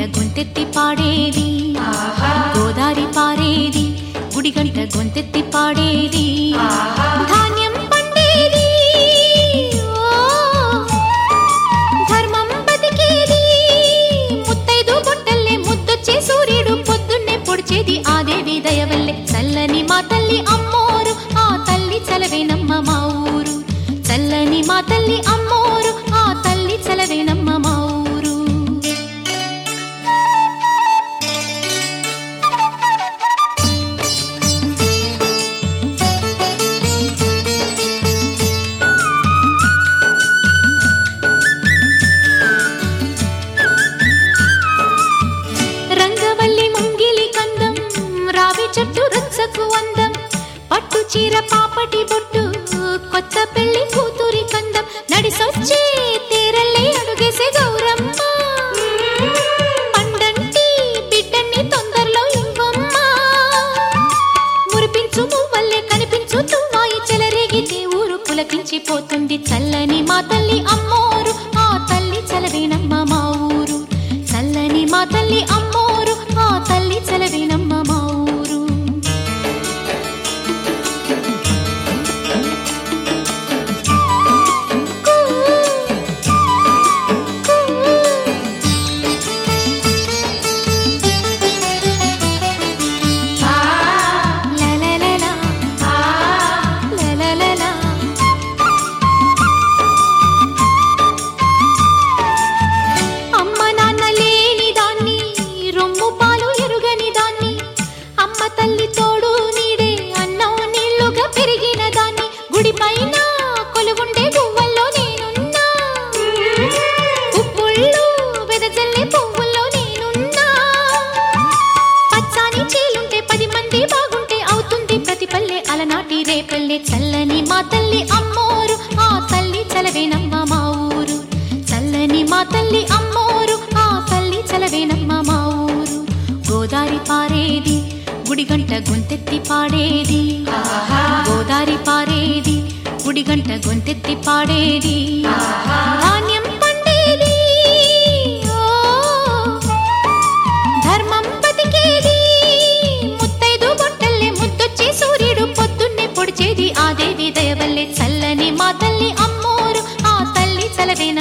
గొంతెత్తి పాడేది గోదారి పారేది గుడిగంట గొంతెత్తి పాడేది ధాన్యం పండేది ఓ, ధర్మం బతికేది ముత్తైదు బొట్టల్లే ముద్దొచ్చే సూర్యుడు పొద్దున్నే పొడిచేది ఆ దేవి దయవల్లే చల్లని మా తల్లి అమ్మోరు ఆ తల్లి చలవేనమ్మ మా ఊరు చల్లని మా తల్లి అమ్మోరు ఆ తల్లి చలవేనమ్మ మా ఊరు రంగవల్లి ముంగిలి కందం రావి చెట్టు రచ్చకు అందం పట్టు చీర పాపటి బొట్టు కొత్త పెళ్లి కూతురి కందం నడిసొచ్చే తీరల్లే అడుగేసే గౌరమ్మ పండంటి బిడ్డన్ని తొందరలో ఇవ్వమ్మ మురిపించు మువ్వల్లే కనిపించు తుమ్మాయి చెలరేగితే ఊరు పులకించిపోతుంది చల్లని మా తల్లి అమ్మోరు ఆ తల్లి చలవేనమ్మ మా ఊరు చల్లని మా తల్లి అమ్మోరు ఆ తల్లి చలవేనమ్మ మా ఊరు కూ, కూ. La la la la. La la la la. అమ్మ నాన్న లేని దాన్ని రొమ్ము పాలు ఎరుగని దాన్ని అమ్మ తల్లి తోడు నీడే అన్నం నీళ్లుగా పెరిగిన దాన్ని గుడి పైన కొలువుండే గువ్వల్లో నేనున్నా ఉప్పుళ్ళు వెదజల్లే పువ్వుల్లో నేనున్నా పచ్చాని చీలుంటే పది మంది బాగుంటే అవుతుంది ప్రతి పల్లె అలనాటి రేపల్లె చల్లని మా తల్లి అమ్మోరు ఆ తల్లి చలవేనమ్మ మా ఊరు చల్లని మా తల్లి అమ్మోరు ఆ తల్లి చలవేనమ్మ మా ఊరు గోదారి పారేది గుడిగంట గొంతెత్తి పాడేది గోదారి పారేది గుడిగంట గొంతెత్తి పాడేది ధాన్యం పండేది ఓ ధర్మం బతికేది ముత్తైదు బొట్టల్లే ముద్దొచ్చే సూర్యుడు పొద్దున్నే పొడిచేది ఆ దేవి దయవల్లే చల్లని మా తల్లి అమ్మోరు ఆ తల్లి చలవేన